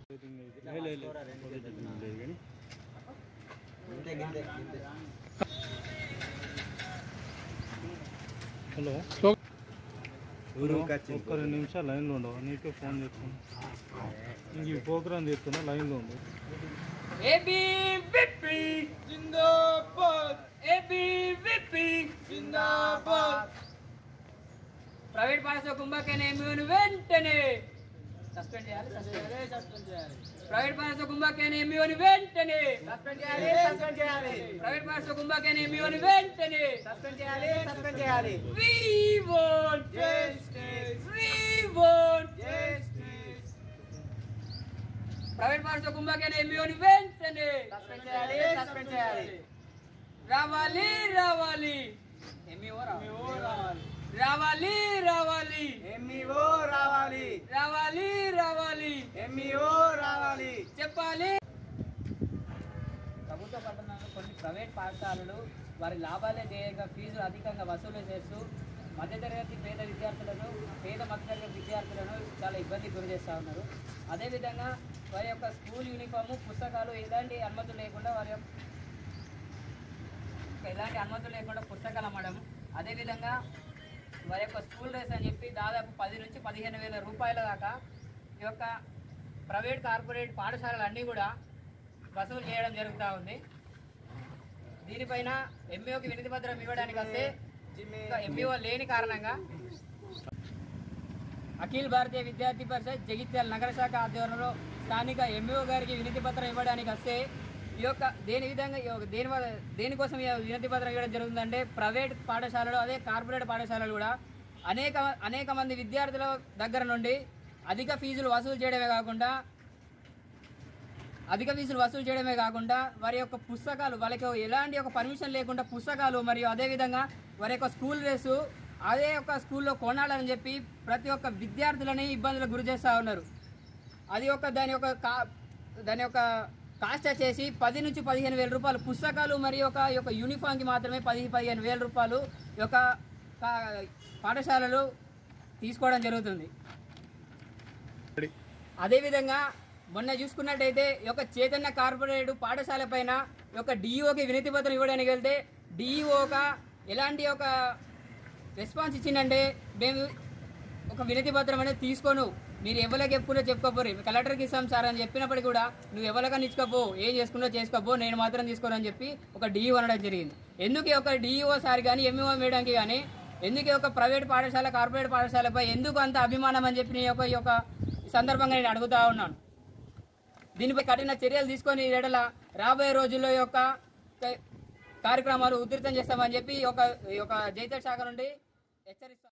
hello ఒక్క రెండు నిమిషాలు లైన్లో ఉండవు నీకే ఫోన్ చేస్తాను ఇంక ఈ ప్రోగ్రామ్ చేస్తున్నా లైన్లో ఉండు ఏబీవీపీ జిందాబాద్ ఏబీవీపీ జిందాబాద్ ప్రైవేట్ పాఠశాల కుంభకేన ఎంయూని వెంటనే సస్పెండ్ చేయాలి సస్పెండ్ చేయాలి సస్పెండ్ చేయాలి ప్రైవేట్ పాఠశాల కుంభకేన ఎంయూని వెంటనే సస్పెండ్ చేయాలి సస్పెండ్ చేయాలి ప్రైవేట్ పాఠశాల కుంభకేన ఎంయూని వెంటనే సస్పెండ్ చేయాలి సస్పెండ్ చేయాలి we want justice we want justice private పాఠశాల కుంభకేన ఎంయూని వెంటనే సస్పెండ్ చేయాలి సస్పెండ్ చేయాలి రావాలి రావాలి ఎంఈఓ రావాలి రావాలి రావాలి ఎంఈఓ రావాలి రావాలి రావాలి ఎంఈఓ రావాలి చెప్పాలి ప్రభుత్వ పట్టణాలు కొన్ని ప్రైవేట్ పాఠశాలలు వారి లాభాలే ధ్యేయంగా ఫీజులు అధికంగా వసూలు చేస్తూ మధ్యతరగతి పేద విద్యార్థులను పేద మధ్యతరగతి విద్యార్థులను చాలా ఇబ్బంది గురి చేస్తూ ఉన్నారు అదేవిధంగా వారి యొక్క స్కూల్ యూనిఫాము పుస్తకాలు ఎలాంటి అనుమతులు లేకుండా వారి యొక్క ఎలాంటి అనుమతులు లేకుండా పుస్తకాలు అమ్మడం అదేవిధంగా వారి యొక్క స్కూల్ డ్రెస్ అని చెప్పి దాదాపు పది నుంచి పదిహేను వేల రూపాయల దాకా ఈ యొక్క ప్రైవేట్ కార్పొరేట్ పాఠశాలలు అన్నీ కూడా వసూలు చేయడం జరుగుతూ ఉంది దీనిపైన ఎంఈఓకి వినతి పత్రం ఇవ్వడానికి వస్తే ఎంఈఓ లేని కారణంగా అఖిల్ భారతీయ విద్యార్థి పరిషత్ జగిత్యాల నగర శాఖ ఆధ్వర్యంలో స్థానిక ఎంఈఓ గారికి వినతి పత్రం ఇవ్వడానికి వస్తే ఈ యొక్క దేని విధంగా ఈ యొక్క దేని వల్ల- దేనికోసం ఈ వినతి పత్రం ఇవ్వడం జరుగుతుందంటే ప్రైవేట్ పాఠశాలలు అదే కార్పొరేట్ పాఠశాలలు కూడా అనేక అనేక మంది విద్యార్థుల దగ్గర నుండి అధిక ఫీజులు వసూలు చేయడమే కాకుండా అధిక ఫీజులు వసూలు చేయడమే కాకుండా వారి యొక్క పుస్తకాలు వాళ్ళకి ఎలాంటి ఒక పర్మిషన్ లేకుండా పుస్తకాలు మరియు అదేవిధంగా వారి యొక్క స్కూల్ డ్రెస్సు అదే యొక్క స్కూల్లో కొనాలని చెప్పి ప్రతి ఒక్క విద్యార్థులని ఇబ్బందులకు గురి చేస్తూ ఉన్నారు అది ఒక దాని యొక్క కా దాని యొక్క కాస్ట్ వచ్చేసి పది నుంచి పదిహేను వేల రూపాయలు పుస్తకాలు మరియు ఒక ఈ యొక్క యూనిఫామ్కి మాత్రమే పది పదిహేను వేల రూపాయలు ఈ యొక్క కా- పాఠశాలలు తీసుకోవడం జరుగుతుంది అదేవిధంగా మొన్న చూసుకున్నట్టయితే ఈ యొక్క చైతన్య కార్పొరేట్ పాఠశాల పైన ఈ యొక్క డిఈఓకి వినతి పత్రం ఇవ్వడానికి వెళ్తే డిఈఓగా ఎలాంటి ఒక రెస్పాన్స్ ఇచ్చిందంటే మేము ఒక వినతి పత్రం అనేది తీసుకోను మీరు ఎవరికి ఎప్పుడో చెప్పుకోపోరు కలెక్టర్కి ఇస్తాం సార్ అని చెప్పినప్పటికీ కూడా నువ్వు ఎవరికైనా ఇచ్చుకోపో ఏం చేసుకున్నా చేసుకోపో నేను మాత్రం తీసుకోను అని చెప్పి ఒక డిఈఓ అనడం జరిగింది ఎందుకు ఈ యొక్క డిఈఓ సార్ కానీ ఎంఈఓ మేడంకి కానీ ఎందుకు ఈ యొక్క ప్రైవేట్ పాఠశాల కార్పొరేట్ పాఠశాలపై ఎందుకు అంత అభిమానం అని చెప్పి నీ యొక్క ఈ యొక్క ఈ సందర్భంగా నేను అడుగుతా ఉన్నాను దీనిపై కఠిన చర్యలు తీసుకొని ఈ ఎడల రాబోయే రోజుల్లో ఈ యొక్క కార్యక్రమాలు ఉధృతం చేస్తామని చెప్పి ఈ యొక్క ఈ యొక్క జైతర్ శాఖ నుండి హెచ్చరిస్తాం